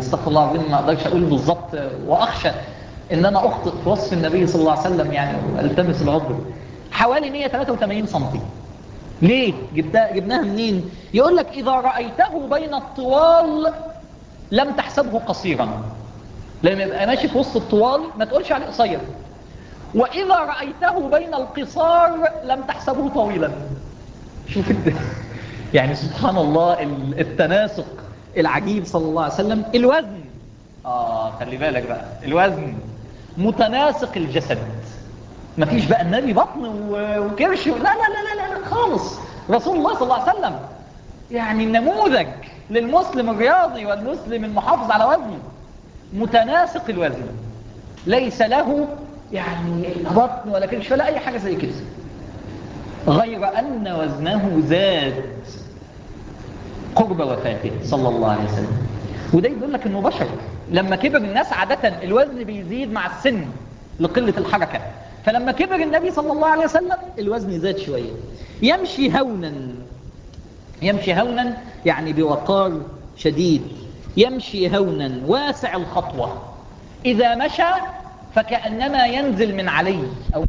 استغفر الله العظيم ما اقدرش اقول بالظبط واخشى ان انا اخطئ في وصف النبي صلى الله عليه وسلم يعني والتمس العذر حوالي 183 سم ليه جبتها جبناها منين يقول لك اذا رايته بين الطوال لم تحسبه قصيرا لما يبقى ماشي في وسط الطوال ما تقولش عليه قصير واذا رايته بين القصار لم تحسبه طويلا شوف الد... يعني سبحان الله التناسق العجيب صلى الله عليه وسلم الوزن اه خلي بالك بقى الوزن متناسق الجسد مفيش بقى النبي بطن وكرش لا لا لا لا لا خالص رسول الله صلى الله عليه وسلم يعني النموذج للمسلم الرياضي والمسلم المحافظ على وزنه متناسق الوزن ليس له يعني بطن ولا كرش ولا اي حاجه زي كده غير ان وزنه زاد قرب وفاته صلى الله عليه وسلم وده يدل لك انه بشر لما كبر الناس عاده الوزن بيزيد مع السن لقله الحركه فلما كبر النبي صلى الله عليه وسلم الوزن زاد شويه يمشي هونا يمشي هونا يعني بوقار شديد يمشي هونا واسع الخطوه اذا مشى فكانما ينزل من علي او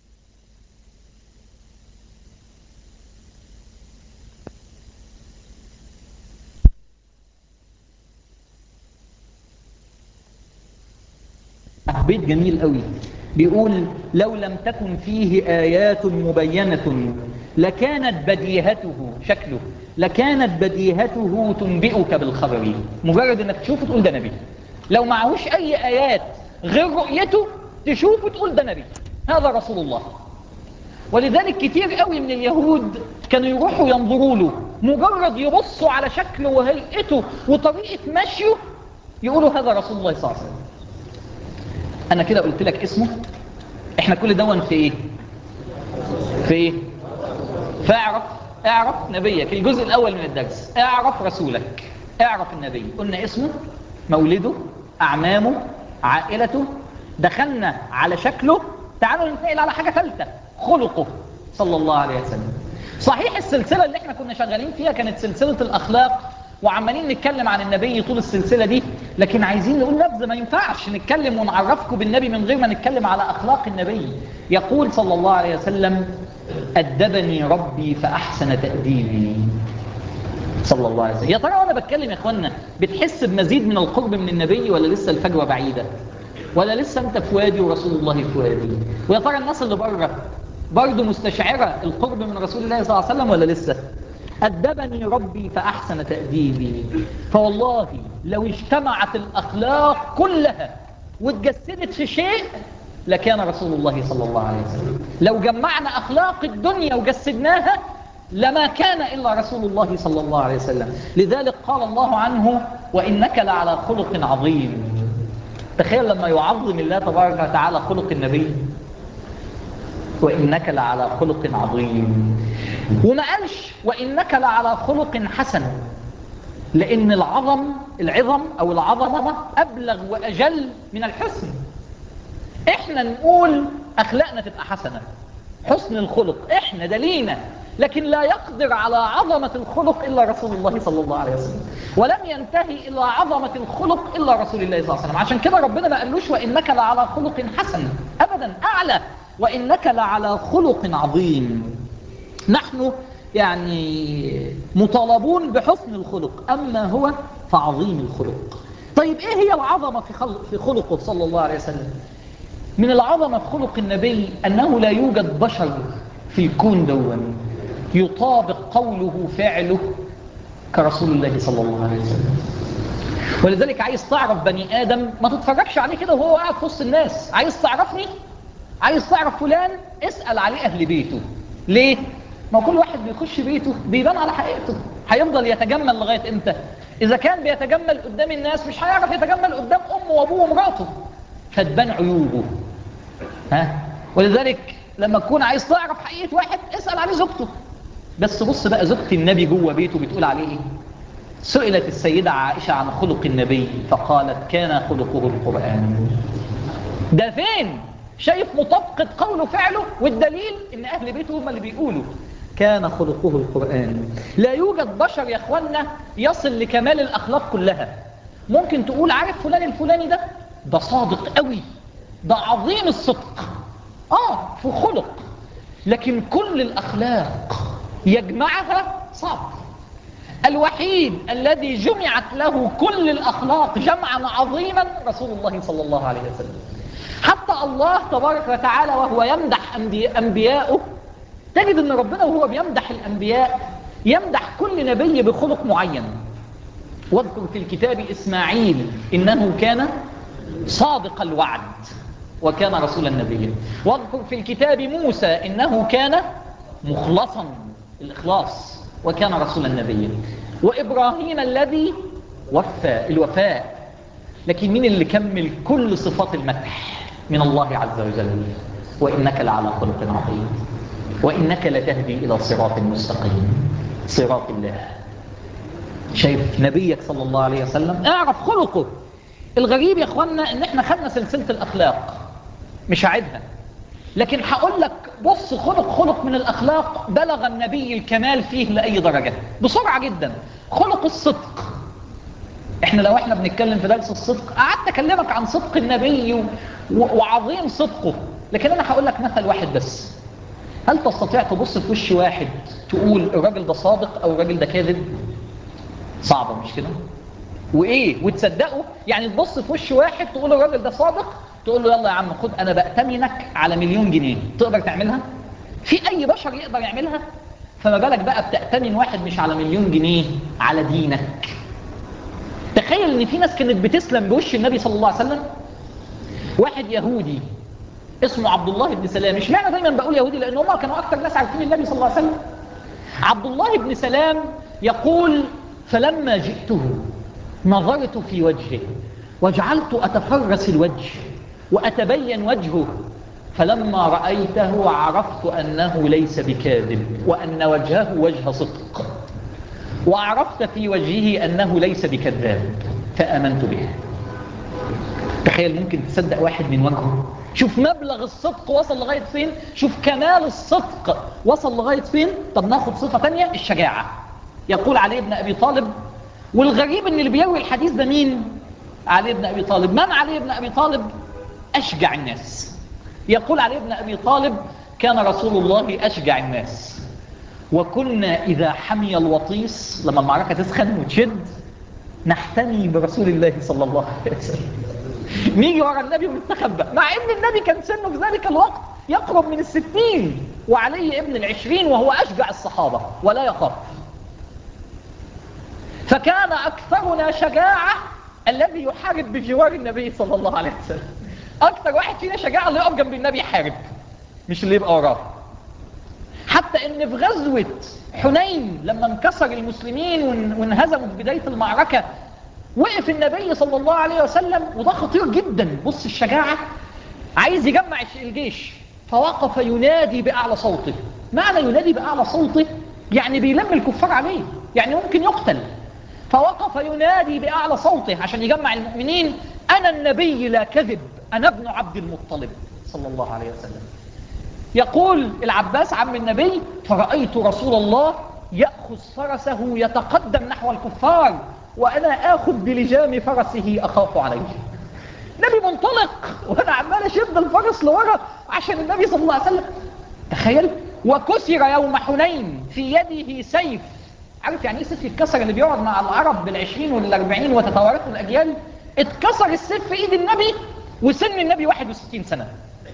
بيت جميل قوي بيقول لو لم تكن فيه آيات مبينة لكانت بديهته شكله لكانت بديهته تنبئك بالخبر مجرد انك تشوفه تقول ده نبي لو معهوش اي ايات غير رؤيته تشوفه تقول ده نبي هذا رسول الله ولذلك كتير قوي من اليهود كانوا يروحوا ينظروا له مجرد يبصوا على شكله وهيئته وطريقة مشيه يقولوا هذا رسول الله صلى الله عليه وسلم انا كده قلت لك اسمه احنا كل دون في ايه في ايه فاعرف اعرف نبيك الجزء الاول من الدرس اعرف رسولك اعرف النبي قلنا اسمه مولده اعمامه عائلته دخلنا على شكله تعالوا ننتقل على حاجة ثالثة خلقه صلى الله عليه وسلم صحيح السلسلة اللي احنا كنا شغالين فيها كانت سلسلة الاخلاق وعمالين نتكلم عن النبي طول السلسلة دي لكن عايزين نقول نبذة ما ينفعش نتكلم ونعرفكم بالنبي من غير ما نتكلم على أخلاق النبي يقول صلى الله عليه وسلم أدبني ربي فأحسن تأديبي صلى الله عليه وسلم يا ترى وأنا بتكلم يا إخوانا بتحس بمزيد من القرب من النبي ولا لسه الفجوة بعيدة ولا لسه أنت في وادي ورسول الله في وادي ويا ترى الناس اللي بره برضه مستشعرة القرب من رسول الله صلى الله عليه وسلم ولا لسه أدبني ربي فأحسن تأديبي فوالله لو اجتمعت الأخلاق كلها واتجسدت في شيء لكان رسول الله صلى الله عليه وسلم لو جمعنا أخلاق الدنيا وجسدناها لما كان إلا رسول الله صلى الله عليه وسلم لذلك قال الله عنه وإنك لعلى خلق عظيم تخيل لما يعظم الله تبارك وتعالى خلق النبي وإنك لعلى خلق عظيم وما قالش وإنك لعلى خلق حسن لأن العظم العظم أو العظمة أبلغ وأجل من الحسن إحنا نقول أخلاقنا تبقى حسنة حسن الخلق إحنا دلينا لكن لا يقدر على عظمة الخلق إلا رسول الله صلى الله عليه وسلم ولم ينتهي إلى عظمة الخلق إلا رسول الله صلى الله عليه وسلم عشان كده ربنا ما قالوش وإنك لعلى خلق حسن أبدا أعلى وإنك لعلى خلق عظيم نحن يعني مطالبون بحسن الخلق أما هو فعظيم الخلق طيب إيه هي العظمة في, خلق في خلقه صلى الله عليه وسلم من العظمة في خلق النبي أنه لا يوجد بشر في الكون دون يطابق قوله فعله كرسول الله صلى الله عليه وسلم ولذلك عايز تعرف بني آدم ما تتفرجش عليه كده وهو قاعد في وسط الناس عايز تعرفني عايز تعرف فلان اسأل عليه أهل بيته ليه؟ ما كل واحد بيخش بيته بيبان على حقيقته هيفضل يتجمل لغاية امتى إذا كان بيتجمل قدام الناس مش هيعرف يتجمل قدام أمه وأبوه ومراته فتبان عيوبه ها ولذلك لما تكون عايز تعرف حقيقة واحد اسأل عليه زوجته بس بص بقى زوجة النبي جوه بيته بتقول عليه ايه سئلت السيدة عائشة عن خلق النبي فقالت كان خلقه القرآن ده فين شايف مطابقة قوله فعله والدليل ان اهل بيته هم اللي بيقولوا كان خلقه القرآن لا يوجد بشر يا اخوانا يصل لكمال الاخلاق كلها ممكن تقول عارف فلان الفلاني ده ده صادق قوي ده عظيم الصدق اه في خلق لكن كل الأخلاق يجمعها صعب الوحيد الذي جمعت له كل الأخلاق جمعا عظيما رسول الله صلى الله عليه وسلم حتى الله تبارك وتعالى وهو يمدح أنبياءه تجد أن ربنا وهو بيمدح الأنبياء يمدح كل نبي بخلق معين واذكر في الكتاب إسماعيل إنه كان صادق الوعد وكان رسولا نبيا واذكر في الكتاب موسى إنه كان مخلصا الإخلاص وكان رسولا نبيا وإبراهيم الذي وفى الوفاء لكن مين اللي كمل كل صفات المدح من الله عز وجل وإنك لعلى خلق عظيم وإنك لتهدي إلى صراط مستقيم صراط الله شايف نبيك صلى الله عليه وسلم اعرف خلقه الغريب يا اخوانا ان احنا خدنا سلسلة الاخلاق مش هعيدها لكن هقول لك بص خلق خلق من الاخلاق بلغ النبي الكمال فيه لاي درجة بسرعة جدا خلق الصدق احنا لو احنا بنتكلم في درس الصدق قعدت اكلمك عن صدق النبي و... وعظيم صدقه لكن انا هقول لك مثل واحد بس هل تستطيع تبص في وش واحد تقول الراجل ده صادق او الراجل ده كاذب صعبة مش كده وايه وتصدقه يعني تبص في وش واحد تقول الراجل ده صادق تقول له يلا يا عم خد انا بأتمنك على مليون جنيه تقدر تعملها في اي بشر يقدر يعملها فما بالك بقى بتأتمن واحد مش على مليون جنيه على دينك تخيل ان في ناس كانت بتسلم بوش النبي صلى الله عليه وسلم واحد يهودي اسمه عبد الله بن سلام مش معنى دايما بقول يهودي لان هم كانوا اكثر ناس عارفين النبي صلى الله عليه وسلم عبد الله بن سلام يقول فلما جئته نظرت في وجهه وجعلت أتفرس الوجه وأتبين وجهه فلما رأيته عرفت أنه ليس بكاذب وأن وجهه وجه صدق وعرفت في وجهه أنه ليس بكذاب فآمنت به تخيل ممكن تصدق واحد من وجهه شوف مبلغ الصدق وصل لغاية فين شوف كمال الصدق وصل لغاية فين طب ناخد صفة تانية الشجاعة يقول علي بن أبي طالب والغريب ان اللي بيروي الحديث ده مين علي بن أبي طالب من علي بن أبي طالب أشجع الناس يقول علي بن أبي طالب كان رسول الله أشجع الناس وكنا إذا حمي الوطيس لما المعركة تسخن وتشد نحتمي برسول الله صلى الله عليه وسلم نيجي ورا النبي ونستخبى مع ان النبي كان سنه في ذلك الوقت يقرب من الستين وعلي ابن العشرين وهو أشجع الصحابة ولا يخاف فكان أكثرنا شجاعة الذي يحارب بجوار النبي صلى الله عليه وسلم أكثر واحد فينا شجاعة اللي يقف جنب النبي يحارب مش اللي يبقى وراه حتى ان في غزوة حنين لما انكسر المسلمين وانهزموا في بداية المعركة وقف النبي صلى الله عليه وسلم وده خطير جدا بص الشجاعة عايز يجمع الجيش فوقف ينادي بأعلى صوته معنى ينادي بأعلى صوته يعني بيلم الكفار عليه يعني ممكن يقتل فوقف ينادي بأعلى صوته عشان يجمع المؤمنين أنا النبي لا كذب أنا ابن عبد المطلب صلى الله عليه وسلم يقول العباس عم النبي فرأيت رسول الله يأخذ فرسه يتقدم نحو الكفار وأنا آخذ بلجام فرسه أخاف عليه النبي منطلق وأنا عمال أشد الفرس لورا عشان النبي صلى الله عليه وسلم تخيل وكسر يوم حنين في يده سيف عارف يعني ايه سيف يتكسر اللي بيقعد مع العرب بالعشرين والاربعين وتتوارث الأجيال اتكسر السيف في ايد النبي وسن النبي 61 سنة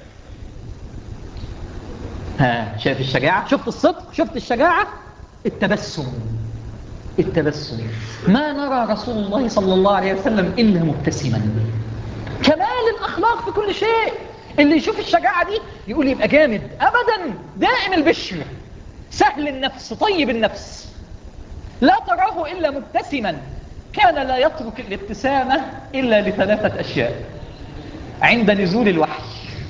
ها شايف الشجاعة شفت الصدق شفت الشجاعة التبسم التبسم ما نرى رسول الله صلى الله عليه وسلم إلا مبتسما كمال الأخلاق في كل شيء اللي يشوف الشجاعة دي يقول يبقى جامد أبدا دائم البشر سهل النفس طيب النفس لا تراه إلا مبتسما كان لا يترك الابتسامة إلا لثلاثة أشياء عند نزول الوحي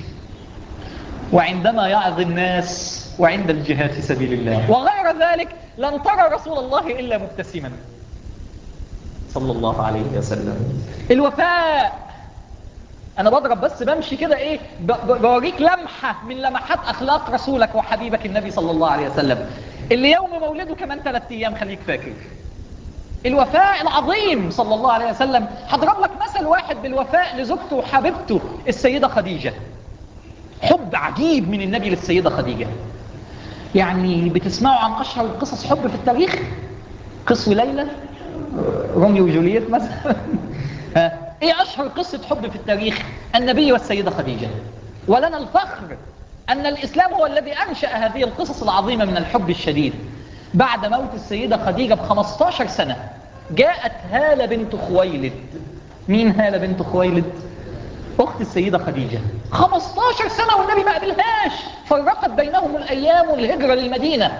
وعندما يعظ الناس وعند الجهاد في سبيل الله وغير ذلك لن ترى رسول الله إلا مبتسما صلى الله عليه وسلم الوفاء أنا بضرب بس بمشي كده إيه بوريك لمحة من لمحات أخلاق رسولك وحبيبك النبي صلى الله عليه وسلم اللي يوم مولده كمان ثلاثة أيام خليك فاكر الوفاء العظيم صلى الله عليه وسلم هضرب لك مثل واحد بالوفاء لزوجته وحبيبته السيدة خديجة حب عجيب من النبي للسيدة خديجة يعني بتسمعوا عن أشهر قصص حب في التاريخ قصة ليلى روميو وجولييت مثلا ايه اشهر قصة حب في التاريخ النبي والسيدة خديجة ولنا الفخر ان الاسلام هو الذي انشأ هذه القصص العظيمة من الحب الشديد بعد موت السيدة خديجة ب 15 سنة جاءت هالة بنت خويلد مين هالة بنت خويلد اخت السيدة خديجة 15 سنة والنبي ما قبلهاش فرقت بينهم الايام والهجرة للمدينة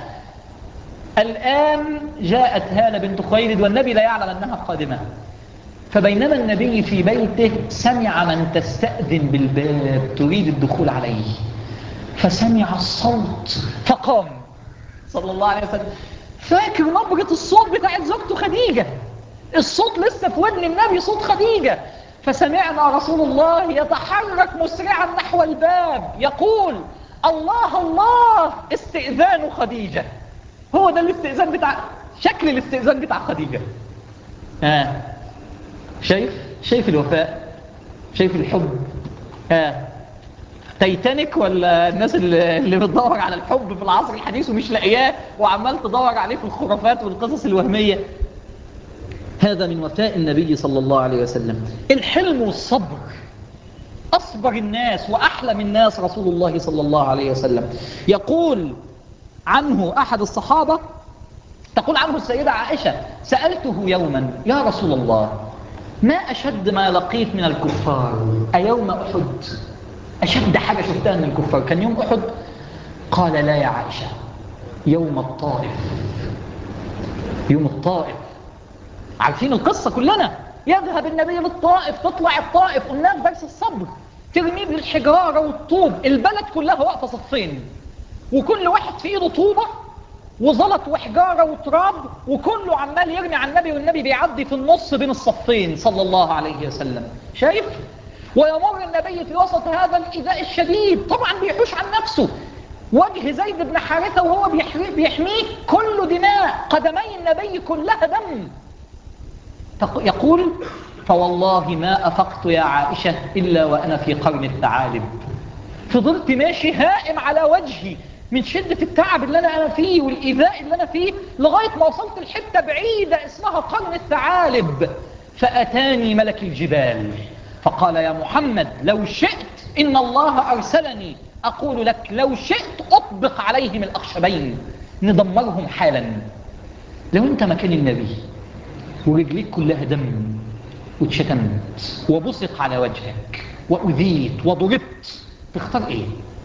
الآن جاءت هالة بنت خويلد والنبي لا يعلم أنها قادمة فبينما النبي في بيته سمع من تستأذن بالباب تريد الدخول عليه فسمع الصوت فقام صلى الله عليه وسلم فاكر نبرة الصوت بتاعت زوجته خديجة الصوت لسه في ودن النبي صوت خديجة فسمعنا رسول الله يتحرك مسرعا نحو الباب يقول الله الله استئذان خديجة هو ده الاستئذان بتاع شكل الاستئذان بتاع خديجة آه. شايف شايف الوفاء شايف الحب آه. تايتانيك ولا الناس اللي, اللي بتدور على الحب في العصر الحديث ومش لاقياه وعمال تدور عليه في الخرافات والقصص الوهمية هذا من وفاء النبي صلى الله عليه وسلم الحلم والصبر أصبر الناس وأحلم الناس رسول الله صلى الله عليه وسلم يقول عنه أحد الصحابة تقول عنه السيدة عائشة سألته يوما يا رسول الله ما أشد ما لقيت من الكفار أيوم أحد أشد حاجة شفتها من الكفار كان يوم أحد قال لا يا عائشة يوم الطائف يوم الطائف عارفين القصة كلنا يذهب النبي للطائف تطلع الطائف قلنا درس الصبر ترميه بالحجارة والطوب البلد كلها واقفة صفين وكل واحد في ايده طوبة وزلط وحجارة وتراب وكله عمال يرمي على النبي والنبي بيعدي في النص بين الصفين صلى الله عليه وسلم شايف ويمر النبي في وسط هذا الإيذاء الشديد طبعا بيحوش عن نفسه وجه زيد بن حارثة وهو بيحميه كله دماء قدمي النبي كلها دم يقول فوالله ما أفقت يا عائشة إلا وأنا في قرن الثعالب فضلت ماشي هائم على وجهي من شدة التعب اللي أنا, أنا فيه والإيذاء اللي أنا فيه لغاية ما وصلت لحتة بعيدة اسمها قرن الثعالب فأتاني ملك الجبال فقال يا محمد لو شئت إن الله أرسلني أقول لك لو شئت أطبق عليهم الأخشبين ندمرهم حالا لو أنت مكان النبي ورجليك كلها دم واتشتمت وبصق على وجهك وأذيت وضربت تختار ايه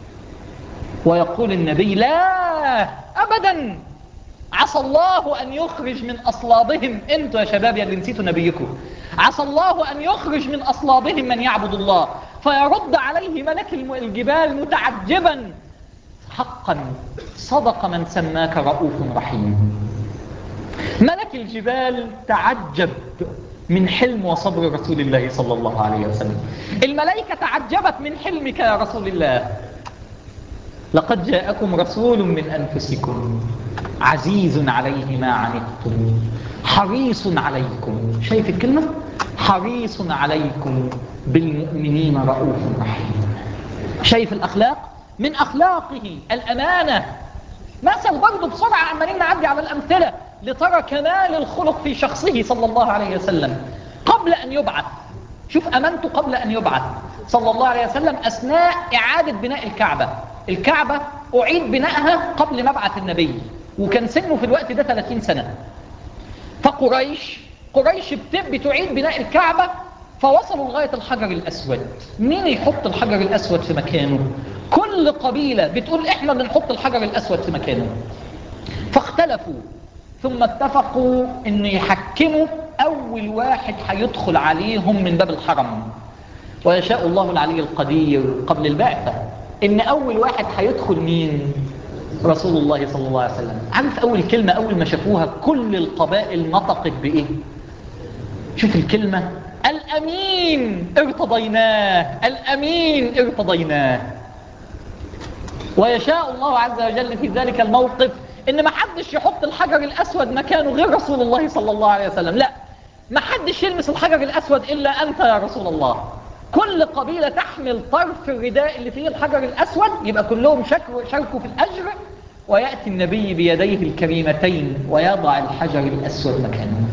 ويقول النبي لا ابدا عسى الله ان يخرج من اصلابهم انتوا يا شباب يا اللي نسيتوا نبيكم عسى الله ان يخرج من اصلابهم من يعبد الله فيرد عليه ملك الجبال متعجبا حقا صدق من سماك رؤوف رحيم ملك الجبال تعجب من حلم وصبر رسول الله صلى الله عليه وسلم الملائكة تعجبت من حلمك يا رسول الله لقد جاءكم رسول من أنفسكم عزيز عليه ما عنتم حريص عليكم شايف الكلمة حريص عليكم بالمؤمنين رؤوف رحيم شايف الأخلاق من أخلاقه الأمانة مثل برضه بسرعة عمالين نعدي على الأمثلة لترى كمال الخلق في شخصه صلى الله عليه وسلم قبل أن يبعث شوف أمنته قبل أن يبعث صلى الله عليه وسلم أثناء إعادة بناء الكعبة الكعبة أعيد بنائها قبل مبعث النبي وكان سنه في الوقت ده 30 سنة فقريش قريش بتعيد بناء الكعبة فوصلوا لغاية الحجر الأسود مين يحط الحجر الأسود في مكانه كل قبيلة بتقول إحنا اللي نحط الحجر الأسود في مكانه فاختلفوا ثم اتفقوا ان يحكموا اول واحد هيدخل عليهم من باب الحرم ويشاء الله العلي القدير قبل البعثة ان اول واحد هيدخل مين رسول الله صلى الله عليه وسلم عارف اول كلمة اول ما شافوها كل القبائل نطقت بايه شوف الكلمة الامين ارتضيناه الامين ارتضيناه ويشاء الله عز وجل في ذلك الموقف ان ما حدش يحط الحجر الاسود مكانه غير رسول الله صلى الله عليه وسلم لا ما حدش يلمس الحجر الاسود الا انت يا رسول الله كل قبيلة تحمل طرف الرداء اللي فيه الحجر الاسود يبقى كلهم شاركوا في الاجر ويأتي النبي بيديه الكريمتين ويضع الحجر الاسود مكانه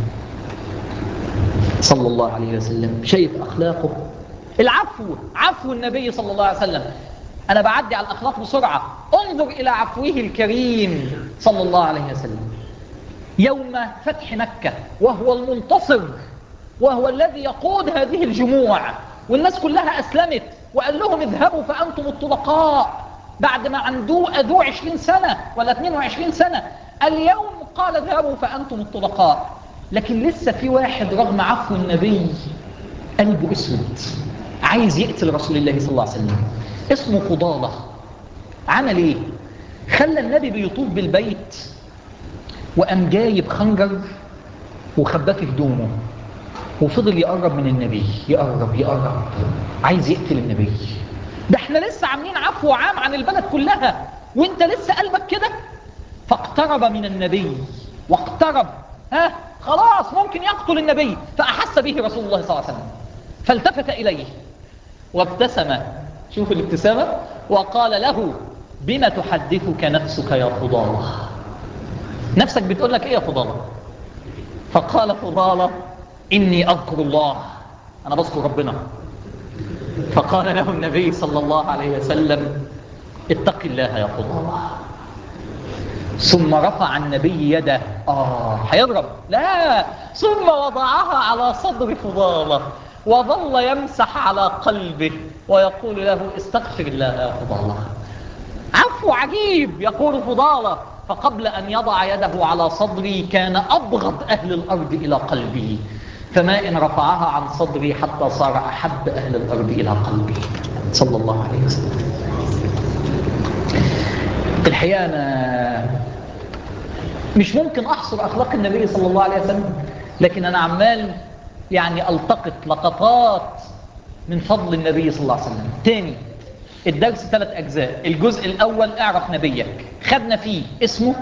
صلى الله عليه وسلم شايف اخلاقه العفو عفو النبي صلى الله عليه وسلم أنا بعدي على الأخلاق بسرعة انظر إلى عفوه الكريم صلى الله عليه وسلم يوم فتح مكة وهو المنتصر وهو الذي يقود هذه الجموع والناس كلها أسلمت وقال لهم اذهبوا فأنتم الطلقاء بعد ما عنده أذو عشرين سنة ولا 22 سنة اليوم قال اذهبوا فأنتم الطلقاء لكن لسه في واحد رغم عفو النبي قلبه اسود عايز يقتل رسول الله صلى الله عليه وسلم اسمه فضالة عمل ايه خلى النبي بيطوف بالبيت وقام جايب خنجر وخباه في هدومه وفضل يقرب من النبي يقرب يقرب عايز يقتل النبي ده احنا لسه عاملين عفو عام عن البلد كلها وانت لسه قلبك كده فاقترب من النبي واقترب ها خلاص ممكن يقتل النبي فأحس به رسول الله صلى الله عليه وسلم فالتفت إليه وابتسم شوف الابتسامة وقال له بما تحدثك نفسك يا فضالة نفسك بتقول لك ايه يا فضالة فقال فضالة إني أذكر الله أنا بذكر ربنا فقال له النبي صلى الله عليه وسلم اتق الله يا فضالة ثم رفع النبي يده آه هيضرب لا ثم وضعها على صدر فضالة وظل يمسح على قلبه ويقول له استغفر الله يا فضالة عفو عجيب يقول فضالة فقبل أن يضع يده على صدري كان أبغض أهل الأرض إلى قلبي فما إن رفعها عن صدري حتى صار أحب أهل الأرض إلى قلبي صلى الله عليه وسلم الحقيقة أنا مش ممكن أحصر أخلاق النبي صلى الله عليه وسلم لكن أنا عمال يعني التقط لقطات من فضل النبي صلى الله عليه وسلم تاني الدرس ثلاث أجزاء الجزء الأول اعرف نبيك خدنا فيه اسمه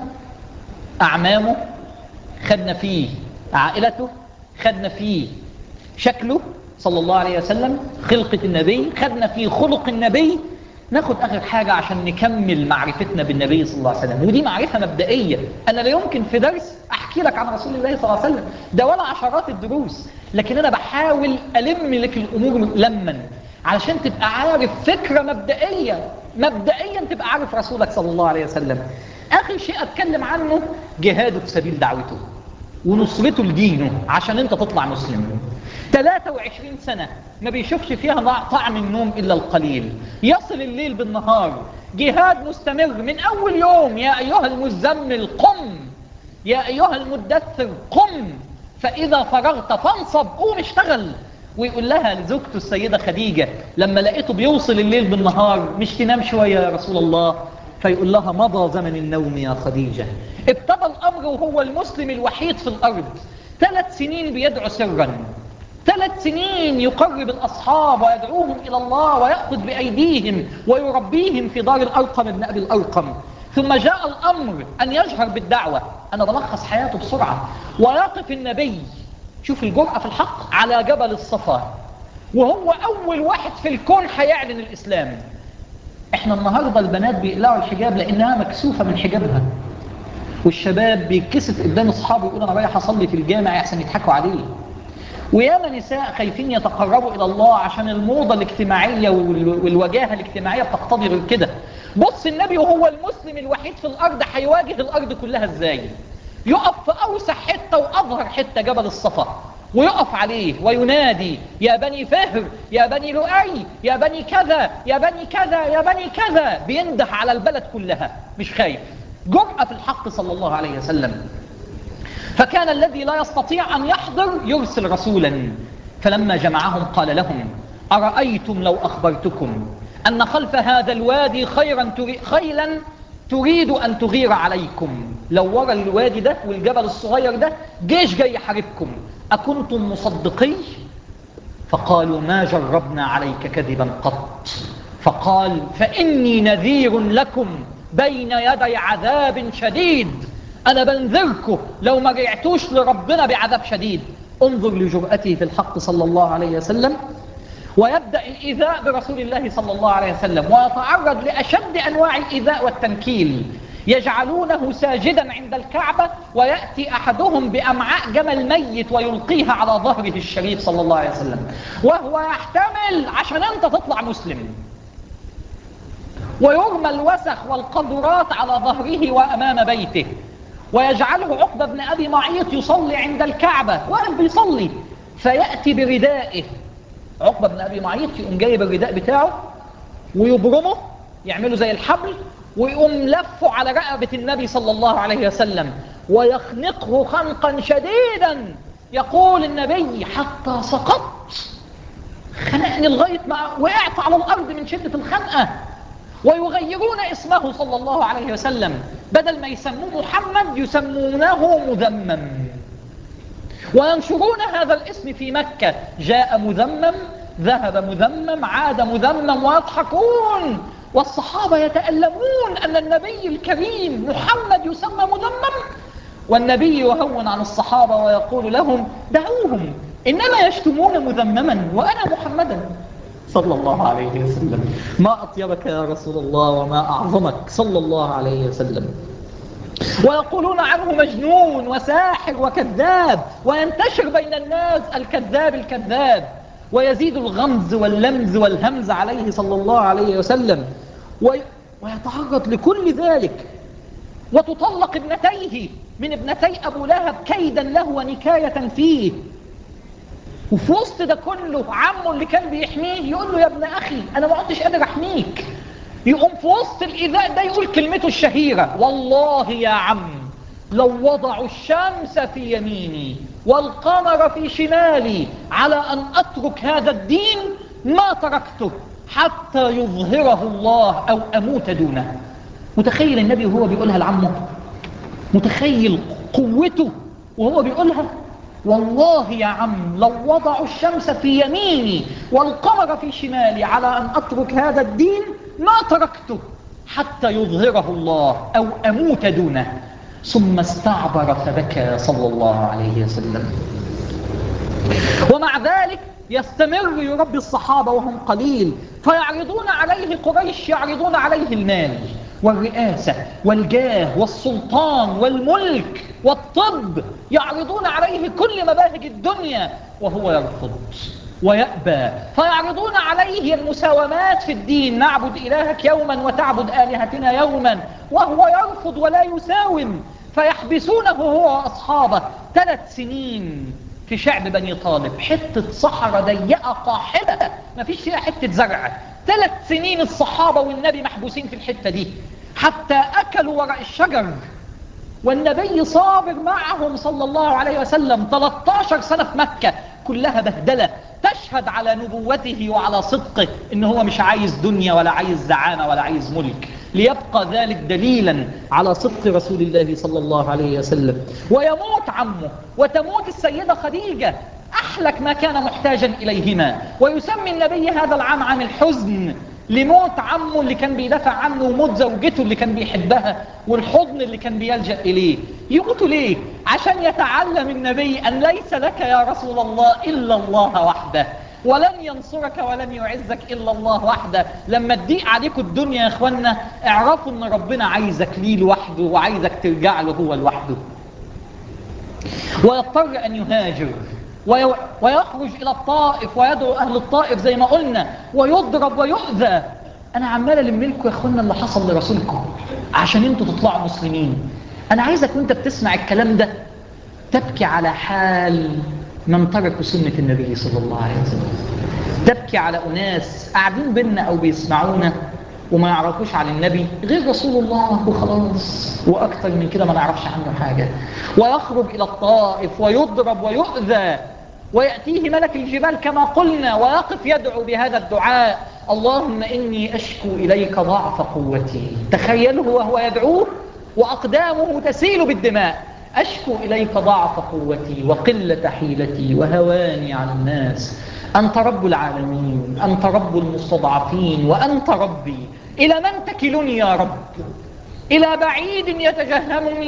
أعمامه خدنا فيه عائلته خدنا فيه شكله صلى الله عليه وسلم خلقة النبي خدنا فيه خلق النبي ناخد آخر حاجة عشان نكمل معرفتنا بالنبي صلى الله عليه وسلم ودي معرفة مبدئية أنا لا يمكن في درس أحكي لك عن رسول الله صلى الله عليه وسلم ده ولا عشرات الدروس لكن أنا بحاول ألم لك الأمور لما علشان تبقى عارف فكرة مبدئية مبدئيا تبقى عارف رسولك صلى الله عليه وسلم آخر شيء أتكلم عنه جهاده في سبيل دعوته ونصرته لدينه عشان انت تطلع مسلم 23 سنة ما بيشوفش فيها طعم النوم إلا القليل يصل الليل بالنهار جهاد مستمر من أول يوم يا أيها المزمل قم يا أيها المدثر قم فإذا فرغت فانصب قوم اشتغل ويقول لها لزوجته السيدة خديجة لما لقيته بيوصل الليل بالنهار مش تنام شوية يا رسول الله فيقول لها مضى زمن النوم يا خديجة ابتدى الأمر وهو المسلم الوحيد في الأرض ثلاث سنين بيدعو سرا ثلاث سنين يقرب الأصحاب ويدعوهم إلى الله ويأخذ بأيديهم ويربيهم في دار الأرقم ابن أبي الأرقم ثم جاء الأمر أن يجهر بالدعوة أنا بلخص حياته بسرعة ويقف النبي شوف الجرأة في الحق على جبل الصفا وهو أول واحد في الكون هيعلن الإسلام احنا النهاردة البنات بيقلعوا الحجاب لأنها مكسوفة من حجابها والشباب بيتكسف قدام أصحابه يقول أنا رايح أصلي في الجامع يحسن يضحكوا عليه وياما نساء خايفين يتقربوا إلى الله عشان الموضة الاجتماعية والوجاهة الاجتماعية بتقتضي غير كده بص النبي وهو المسلم الوحيد في الأرض هيواجه الأرض كلها إزاي يقف في أوسع حتة وأظهر حتة جبل الصفا ويقف عليه وينادي يا بني فهر يا بني لؤي يا بني كذا يا بني كذا يا بني كذا بينده على البلد كلها مش خايف جرأة في الحق صلى الله عليه وسلم فكان الذي لا يستطيع أن يحضر يرسل رسولا فلما جمعهم قال لهم أرأيتم لو أخبرتكم أن خلف هذا الوادي خيرا تري خيلا تريد أن تغير عليكم لو ورا الوادي ده والجبل الصغير ده جيش جاي يحاربكم أكنتم مصدقي فقالوا ما جربنا عليك كذبا قط فقال فإني نذير لكم بين يدي عذاب شديد أنا بنذركم لو ما رجعتوش لربنا بعذاب شديد انظر لجرأته في الحق صلى الله عليه وسلم ويبدأ الإيذاء برسول الله صلى الله عليه وسلم ويتعرض لأشد أنواع الإيذاء والتنكيل يجعلونه ساجدا عند الكعبة ويأتي أحدهم بأمعاء جمل ميت ويلقيها على ظهره الشريف صلى الله عليه وسلم وهو يحتمل عشان أنت تطلع مسلم ويرمى الوسخ والقذرات على ظهره وأمام بيته ويجعله عقبة بن أبي معيط يصلي عند الكعبة واقف بيصلي فيأتي بردائه عقبة بن أبي معيط يقوم جايب الرداء بتاعه ويبرمه يعمله زي الحبل ويقوم لفه على رقبة النبي صلى الله عليه وسلم ويخنقه خنقا شديدا يقول النبي حتى سقطت خنقني لغاية ما وقعت على الأرض من شدة الخنقة ويغيرون اسمه صلى الله عليه وسلم بدل ما يسموه محمد يسمونه مذمم وينشرون هذا الاسم في مكة جاء مذمم ذهب مذمم عاد مذمم ويضحكون والصحابة يتألمون أن النبي الكريم محمد يسمى مذمم والنبي يهون عن الصحابة ويقول لهم دعوهم إنما يشتمون مذمما وأنا محمدا صلى الله عليه وسلم ما أطيبك يا رسول الله وما أعظمك صلى الله عليه وسلم ويقولون عنه مجنون وساحر وكذاب وينتشر بين الناس الكذاب الكذاب ويزيد الغمز واللمز والهمز عليه صلى الله عليه وسلم ويتعرض لكل ذلك وتطلق ابنتيه من ابنتي أبو لهب كيدا له ونكاية فيه وفي وسط ده كله عمه اللي كان بيحميه يقول له يا ابن أخي أنا ما عدتش قادر أحميك يقوم في وسط الإيذاء ده يقول كلمته الشهيرة والله يا عم لو وضعوا الشمس في يميني والقمر في شمالي على أن أترك هذا الدين ما تركته حتى يظهره الله أو أموت دونه متخيل النبي وهو بيقولها لعمه متخيل قوته وهو بيقولها والله يا عم لو وضعوا الشمس في يميني والقمر في شمالي على أن أترك هذا الدين ما تركته حتى يظهره الله أو أموت دونه ثم استعبر فبكى صلى الله عليه وسلم ومع ذلك يستمر يربي الصحابة وهم قليل فيعرضون عليه قريش يعرضون عليه المال والرئاسة والجاه والسلطان والملك والطب يعرضون عليه كل مباهج الدنيا وهو يرفض ويأبى فيعرضون عليه المساومات في الدين نعبد إلهك يوما وتعبد آلهتنا يوما وهو يرفض ولا يساوم فيحبسونه هو وأصحابه ثلاث سنين في شعب بني طالب حتة صحراء ضيقة قاحلة ما فيش فيها حتة زرع ثلاث سنين الصحابة والنبي محبوسين في الحتة دي حتى أكلوا وراء الشجر والنبي صابر معهم صلى الله عليه وسلم 13 سنة في مكة كلها بهدلة تشهد على نبوته وعلى صدقه إن هو مش عايز دنيا ولا عايز زعامة ولا عايز ملك ليبقى ذلك دليلا على صدق رسول الله صلى الله عليه وسلم ويموت عمه وتموت السيدة خديجة أحلك ما كان محتاجا إليهما ويسمي النبي هذا العام عام الحزن لموت عمه اللي كان بيدافع عنه وموت زوجته اللي كان بيحبها والحضن اللي كان بيلجأ إليه يموتوا ليه؟ عشان يتعلم النبي أن ليس لك يا رسول الله إلا الله وحده ولن ينصرك ولن يعزك إلا الله وحده لما تضيق عليكم الدنيا يا إخوانا اعرفوا أن ربنا عايزك ليه لوحده وعايزك ترجع له هو لوحده ويضطر أن يهاجر ويخرج إلى الطائف ويدعو أهل الطائف زي ما قلنا ويضرب ويؤذى أنا عمال ألم لكم يا أخوانا اللي حصل لرسولكم عشان أنتوا تطلعوا مسلمين أنا عايزك وأنت بتسمع الكلام ده تبكي على حال من تركوا سنة النبي صلى الله عليه وسلم تبكي على أناس قاعدين بينا أو بيسمعونا وما يعرفوش عن النبي غير رسول الله وخلاص وأكثر من كده ما نعرفش عنه حاجة ويخرج إلى الطائف ويضرب ويؤذى ويأتيه ملك الجبال كما قلنا ويقف يدعو بهذا الدعاء اللهم إني أشكو إليك ضعف قوتي تخيله وهو يدعوه وأقدامه تسيل بالدماء أشكو إليك ضعف قوتي وقلة حيلتي وهواني على الناس أنت رب العالمين أنت رب المستضعفين وأنت ربي إلى من تكلني يا رب إلى بعيد يتجهمني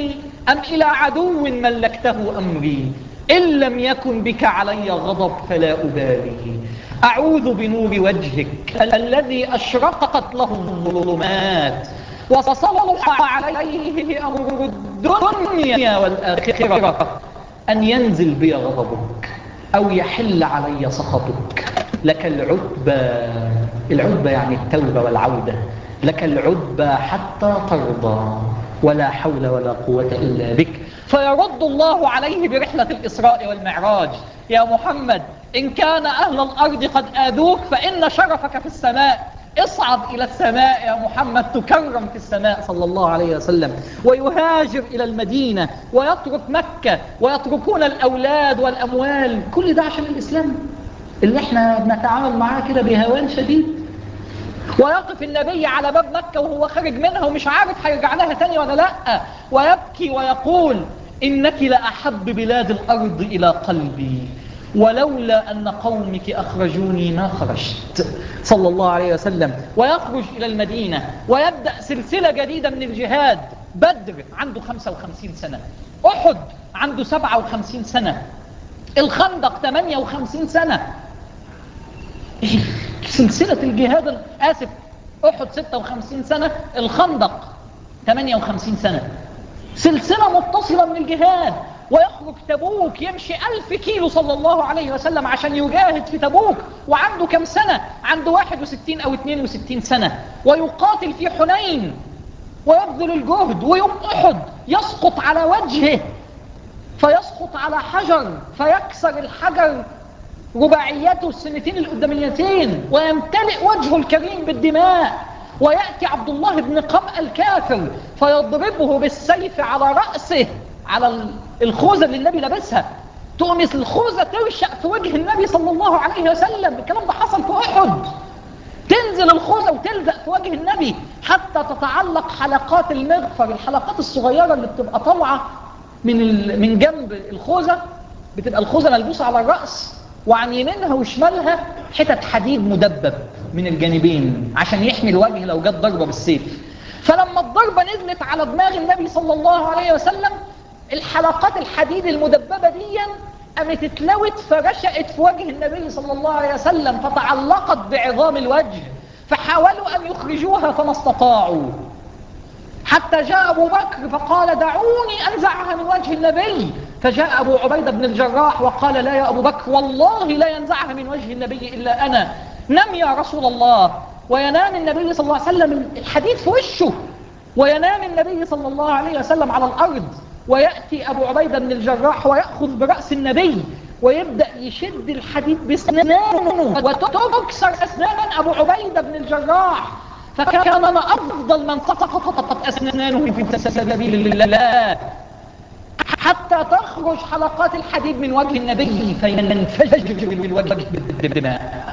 أم إلى عدو ملكته أمري إن لم يكن بك علي غضب فلا أبالي أعوذ بنور وجهك الذي أشرقت له الظلمات وصلح عليه أمر الدنيا والآخرة أن ينزل بي غضبك أو يحل علي سخطك لك العتبى العتبى يعني التوبة والعودة لك العتبى حتى ترضى ولا حول ولا قوة إلا بك فيرد الله عليه برحلة الإسراء والمعراج يا محمد إن كان أهل الأرض قد آذوك فإن شرفك في السماء اصعد إلى السماء يا محمد تكرم في السماء صلى الله عليه وسلم ويهاجر إلى المدينة ويترك مكة ويتركون الأولاد والأموال كل ده عشان الإسلام اللي احنا بنتعامل معاه كده بهوان شديد ويقف النبي على باب مكة وهو خارج منها ومش عارف هيرجع لها تاني ولا لا ويبكي ويقول إنك لأحب بلاد الأرض إلى قلبي ولولا أن قومك أخرجوني ما خرجت صلى الله عليه وسلم ويخرج إلى المدينة ويبدأ سلسلة جديدة من الجهاد بدر عنده 55 سنة أحد عنده 57 سنة الخندق 58 سنة سلسلة الجهاد آسف أحد 56 سنة الخندق 58 سنة سلسلة متصلة من الجهاد ويخرج تبوك يمشي ألف كيلو صلى الله عليه وسلم عشان يجاهد في تبوك وعنده كم سنة عنده 61 أو 62 سنة ويقاتل في حنين ويبذل الجهد ويوم أحد يسقط على وجهه فيسقط على حجر فيكسر الحجر رباعيته السنتين القداميتين ويمتلئ وجهه الكريم بالدماء ويأتي عبد الله بن قمأ الكافر فيضربه بالسيف على رأسه على الخوذة اللي النبي لابسها تقوم الخوذة ترشق في وجه النبي صلى الله عليه وسلم الكلام ده حصل في أحد تنزل الخوذة وتلزق في وجه النبي حتى تتعلق حلقات المغفر الحلقات الصغيرة اللي بتبقى طالعة من من جنب الخوذة بتبقى الخوذة ملبوسة على الرأس وعن يمينها وشمالها حتت حديد مدبب من الجانبين عشان يحمي الوجه لو جت ضربة بالسيف فلما الضربة نزلت على دماغ النبي صلى الله عليه وسلم الحلقات الحديد المدببة دي قامت اتلوت فرشقت في وجه النبي صلى الله عليه وسلم فتعلقت بعظام الوجه فحاولوا أن يخرجوها فما استطاعوا حتى جاء أبو بكر فقال دعوني أنزعها من وجه النبي فجاء أبو عبيدة بن الجراح وقال لا يا أبو بكر والله لا ينزعها من وجه النبي إلا أنا نم يا رسول الله وينام النبي صلى الله عليه وسلم الحديد في وشه وينام النبي صلى الله عليه وسلم على الأرض ويأتي أبو عبيدة بن الجراح ويأخذ برأس النبي ويبدأ يشد الحديد بسنانه وتكسر أسنان أبو عبيدة بن الجراح فكان أفضل من سقطت أسنانه في سبيل الله حتى تخرج حلقات الحديد من وجه النبي فينفجر من وجه بالدماء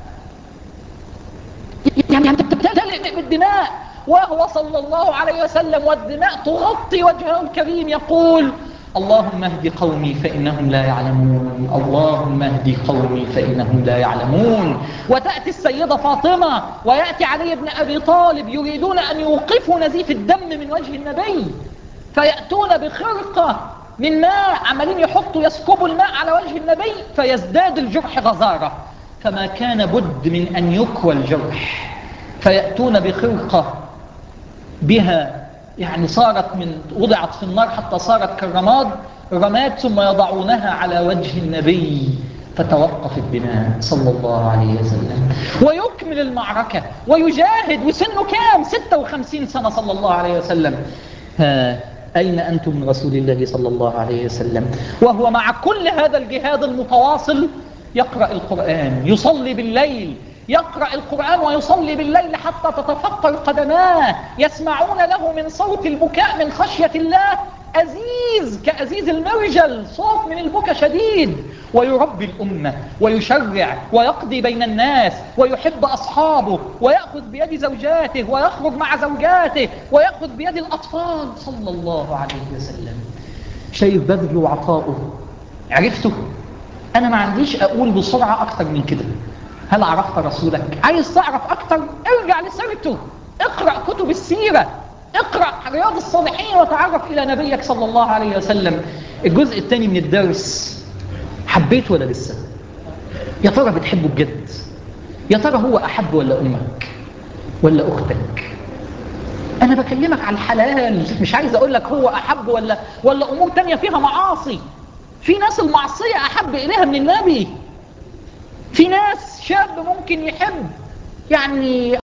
يعني تمتلئ بالدماء وهو صلى الله عليه وسلم والدماء تغطي وجهه الكريم يقول اللهم اهد قومي فإنهم لا يعلمون اللهم اهد قومي فإنهم لا يعلمون وتأتي السيدة فاطمة ويأتي علي بن أبي طالب يريدون أن يوقفوا نزيف الدم من وجه النبي فيأتون بخرقة من ماء عمالين يحطوا يسكبوا الماء على وجه النبي فيزداد الجرح غزارة فما كان بد من أن يكوى الجرح فيأتون بخرقة بها يعني صارت من وضعت في النار حتى صارت كالرماد رماد ثم يضعونها على وجه النبي فتوقف الدماء صلى الله عليه وسلم ويكمل المعركة ويجاهد وسنه كام 56 سنة صلى الله عليه وسلم ها أين أنتم من رسول الله صلى الله عليه وسلم وهو مع كل هذا الجهاد المتواصل يقرأ القرآن يصلي بالليل يقرأ القرآن ويصلي بالليل حتى تتفقر قدماه يسمعون له من صوت البكاء من خشية الله أزيز كأزيز المرجل صوت من البكاء شديد ويربي الأمة ويشرع ويقضي بين الناس ويحب أصحابه ويأخذ بيد زوجاته ويخرج مع زوجاته ويأخذ بيد الأطفال صلى الله عليه وسلم شايف بذله وعطاؤه عرفته أنا ما عنديش أقول بسرعة أكتر من كده هل عرفت رسولك عايز تعرف أكتر ارجع لسيرته اقرأ كتب السيرة اقرأ رياض الصالحين وتعرف إلى نبيك صلى الله عليه وسلم الجزء الثاني من الدرس حبيت ولا لسه يا ترى بتحبه بجد يا ترى هو أحب ولا أمك ولا أختك أنا بكلمك على الحلال مش عايز أقول لك هو أحب ولا ولا أمور تانية فيها معاصي في ناس المعصية أحب إليها من النبي في ناس شاب ممكن يحب يعني